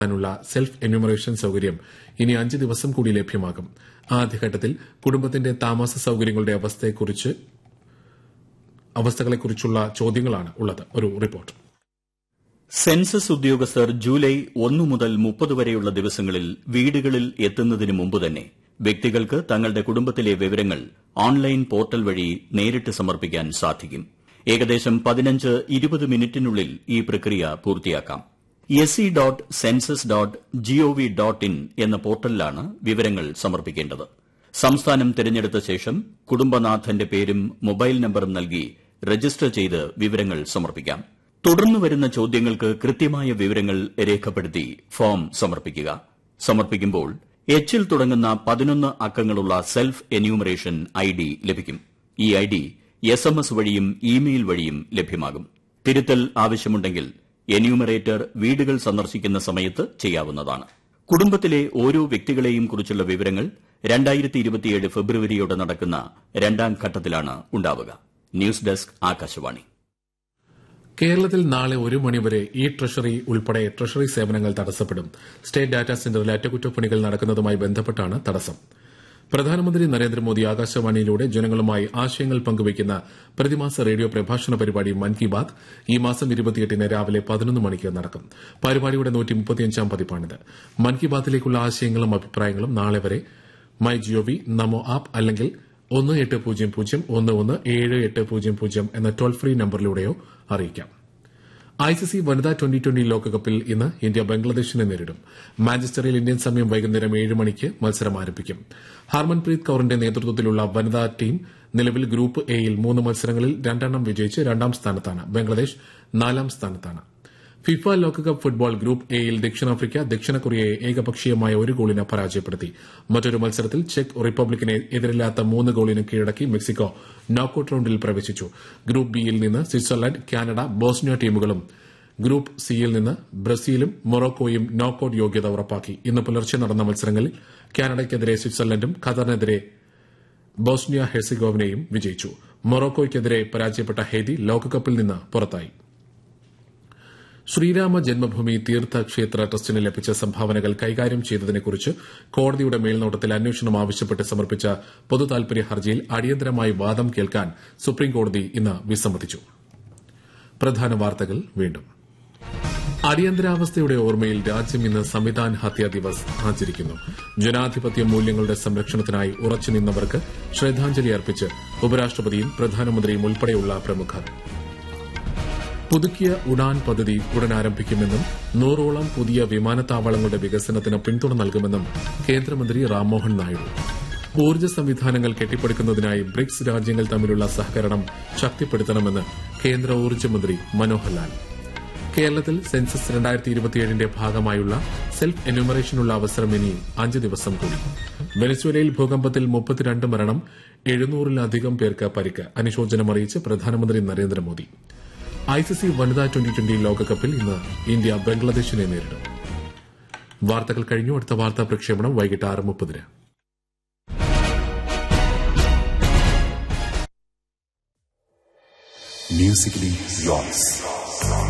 നുള്ള self enumeration സൌകര്യം ഇനി അഞ്ച് ദിവസം കൂടി ലഭ്യമാകും ആദ്യഘട്ടത്തിൽ കുടുംബത്തിന്റെ താമസ സൌകര്യങ്ങളുടെ അവസ്ഥയെക്കുറിച്ച് അവസ്ഥകളെക്കുറിച്ചുള്ള ചോദ്യങ്ങളാണ് ഉള്ളത് ഒരു റിപ്പോർട്ട് സെൻസസ് ഉദ്യോഗസ്ഥർ ജൂലൈ ഒന്നു മുതൽ മുപ്പത് വരെയുള്ള ദിവസങ്ങളിൽ വീടുകളിൽ എത്തുന്നതിന് മുമ്പ് തന്നെ വ്യക്തികൾക്ക് തങ്ങളുടെ കുടുംബത്തിലെ വിവരങ്ങൾ ഓൺലൈൻ പോർട്ടൽ വഴി നേരിട്ട് സമർപ്പിക്കാൻ സാധിക്കും ഏകദേശം പതിനഞ്ച് ഇരുപത് മിനിറ്റിനുള്ളിൽ ഈ പ്രക്രിയ പൂർത്തിയാക്കാം S C dot census dot G O V dot in എന്ന പോർട്ടലിലാണ് വിവരങ്ങൾ സമർപ്പിക്കേണ്ടത് സംസ്ഥാനം തിരഞ്ഞെടുത്ത ശേഷം കുടുംബനാഥന്റെ പേരും മൊബൈൽ നമ്പറും നൽകി രജിസ്റ്റർ ചെയ്ത് വിവരങ്ങൾ സമർപ്പിക്കാം തുടർന്ന് വരുന്ന ചോദ്യങ്ങൾക്ക് കൃത്യമായ വിവരങ്ങൾ രേഖപ്പെടുത്തി ഫോം സമർപ്പിക്കുക സമർപ്പിക്കുമ്പോൾ എച്ചിൽ തുടങ്ങുന്ന പതിനൊന്ന് അക്കങ്ങളുള്ള സെൽഫ് എന്യൂമറേഷൻ ഐ ഡി ലഭിക്കും ഈ I D S M S വഴിയും ഇമെയിൽ വഴിയും ലഭ്യമാകും തിരുത്തൽ ആവശ്യമുണ്ടെങ്കിൽ എന്യൂമറേറ്റർ വീടുകൾ സന്ദർശിക്കുന്ന സമയത്ത് ചെയ്യാവുന്നതാണ് കുടുംബത്തിലെ ഓരോ വ്യക്തികളെയും കുറിച്ചുള്ള വിവരങ്ങൾ രണ്ടായിരത്തി ഇരുപത്തിയേഴ് ഫെബ്രുവരിയോടെ നടക്കുന്ന രണ്ടാം ഘട്ടത്തിലാണ് ഉണ്ടാവുക ന്യൂസ് ഡെസ്ക് ആകാശവാണി കേരളത്തിൽ നാളെ ഒരു മണിവരെ ഇ ട്രഷറി ഉൾപ്പെടെ ട്രഷറി സേവനങ്ങൾ തടസ്സപ്പെടും സ്റ്റേറ്റ് ഡാറ്റാ സെന്ററിൽ അറ്റകുറ്റപ്പണികൾ നടക്കുന്നതുമായി ബന്ധപ്പെട്ടാണ് തടസ്സം പ്രധാനമന്ത്രി നരേന്ദ്രമോദി ആകാശവാണിയിലൂടെ ജനങ്ങളുമായി ആശയങ്ങൾ പങ്കുവയ്ക്കുന്ന പ്രതിമാസ റേഡിയോ പ്രഭാഷണ പരിപാടി മൻ കി ബാത് ഈ മാസം ഇരുപത്തിയെട്ടിന് രാവിലെ പതിനൊന്ന് മണിക്ക് നടക്കും പരിപാടിയുടെ നൂറ്റിമുപ്പത്തിയഞ്ചാം പതിപ്പാണിത് മൻ കി ബാത്തിലേക്കുള്ള ആശയങ്ങളും അഭിപ്രായങ്ങളും നാളെ വരെ മൈ ജിഒവി നമോ ആപ്പ് അല്ലെങ്കിൽ ഒന്ന് എട്ട് പൂജ്യം പൂജ്യം ഒന്ന് ഒന്ന് ഏഴ് എട്ട് പൂജ്യം പൂജ്യം എന്ന ടോൾ ഫ്രീ നമ്പറിലൂടെയോ അറിയിക്കാം ഐസിസി വനിതാ ട്വന്റി ട്വന്റി ലോകകപ്പിൽ ഇന്ന് ഇന്ത്യ ബംഗ്ലാദേശിനെ നേരിടും മാഞ്ചസ്റ്ററിൽ ഇന്ത്യൻ സമയം വൈകുന്നേരം ഏഴ് മണിക്ക് മത്സരം ആരംഭിക്കും ഹർമൻപ്രീത് കൌറിന്റെ നേതൃത്വത്തിലുള്ള വനിതാ ടീം നിലവിൽ ഗ്രൂപ്പ് എയിൽ മൂന്ന് മത്സരങ്ങളിൽ രണ്ടെണ്ണം വിജയിച്ച് രണ്ടാം സ്ഥാനത്താണ് ബംഗ്ലാദേശ് നാലാം സ്ഥാനത്താണ് ഫിഫ ലോകകപ്പ് ഫുട്ബോൾ ഗ്രൂപ്പ് എയിൽ ദക്ഷിണാഫ്രിക്ക ദക്ഷിണ കൊറിയയെ ഏകപക്ഷീയമായ ഒരു ഗോളിന് പരാജയപ്പെടുത്തി മറ്റൊരു മത്സരത്തിൽ ചെക്ക് റിപ്പബ്ലിക്കിനെ എതിരില്ലാത്ത മൂന്ന് ഗോളിന് കീഴടക്കി മെക്സിക്കോ നോക്കൌട്ട് റൌണ്ടിൽ പ്രവേശിച്ചു ഗ്രൂപ്പ് ബിയിൽ നിന്ന് സ്വിറ്റ്സർലൻഡ് കാനഡ ബോസ്നിയ ടീമുകളും ഗ്രൂപ്പ് സിയിൽ നിന്ന് ബ്രസീലും മൊറോക്കോയും നോക്കൌട്ട് യോഗ്യത ഉറപ്പാക്കി ഇന്ന് പുലർച്ചെ നടന്ന മത്സരങ്ങളിൽ കാനഡയ്ക്കെതിരെ സ്വിറ്റ്സർലൻഡും ഖത്തറിനെതിരെ ബോസ്നിയ ഹെർസിഗോവിനയും വിജയിച്ചു മൊറോക്കോയ്ക്കെതിരെ പരാജയപ്പെട്ട ഹെയ്തി ലോകകപ്പിൽ നിന്ന് പുറത്തായി ശ്രീരാമ ജന്മഭൂമി തീർത്ഥക്ഷേത്ര ട്രസ്റ്റിന് ലഭിച്ച സംഭാവനകൾ കൈകാര്യം ചെയ്തതിനെക്കുറിച്ച് കോടതിയുടെ മേൽനോട്ടത്തിൽ അന്വേഷണം ആവശ്യപ്പെട്ട് സമർപ്പിച്ച പൊതുതാൽപര്യ ഹർജിയിൽ അടിയന്തരമായി വാദം കേൾക്കാൻ സുപ്രീംകോടതി ഇന്ന് വിസമ്മതിച്ചു പ്രധാന വാർത്തകൾ വീണ്ടും അടിയന്തരാവസ്ഥയുടെ ഓർമ്മയിൽ രാജ്യം ഇന്ന് സംവിധാൻ ഹത്യാ ദിവസ് ആചരിക്കുന്നു ജനാധിപത്യ മൂല്യങ്ങളുടെ സംരക്ഷണത്തിനായി ഉറച്ചുനിന്നവർക്ക് ശ്രദ്ധാഞ്ജലി അർപ്പിച്ച് ഉപരാഷ്ട്രപതിയും പ്രധാനമന്ത്രിയും ഉൾപ്പെടെയുള്ള പ്രമുഖർ പുതുക്കിയ ഉഡാൻ പദ്ധതി ഉടൻ ആരംഭിക്കുമെന്നും നൂറോളം പുതിയ വിമാനത്താവളങ്ങളുടെ വികസനത്തിന് പിന്തുണ നൽകുമെന്നും കേന്ദ്രമന്ത്രി റാംമോഹൻ നായിഡു ഊർജ്ജ സംവിധാനങ്ങൾ കെട്ടിപ്പടുക്കുന്നതിനായി ബ്രിക്സ് രാജ്യങ്ങൾ തമ്മിലുള്ള സഹകരണം ശക്തിപ്പെടുത്തണമെന്ന് കേന്ദ്ര ഊർജ്ജമന്ത്രി മനോഹർ ലാൽ കേരളത്തിൽ സെൻസസ് രണ്ടായിരത്തി ഇരുപത്തിയേഴിന്റെ ഭാഗമായുള്ള സെൽഫ് എന്യൂമറേഷനുള്ള അവസരം ഇനി അഞ്ച് ദിവസം കൂടി വെനസ്വേലയിൽ ഭൂകമ്പത്തിൽ മുപ്പത്തിരണ്ട് മരണം എഴുന്നൂറിലധികം പേർക്ക് പരിക്ക് അനുശോചനം അറിയിച്ച് പ്രധാനമന്ത്രി നരേന്ദ്രമോദി ഐസിസി വനിതാ ട്വന്റി ട്വന്റി ലോകകപ്പിൽ ഇന്ന് ഇന്ത്യ ബംഗ്ലാദേശിനെ നേരിടും വാർത്തകൾ കഴിഞ്ഞു അടുത്ത വാർത്താ പ്രക്ഷേപണം വൈകിട്ട് ആറ് മുപ്പതിന് Musically yours.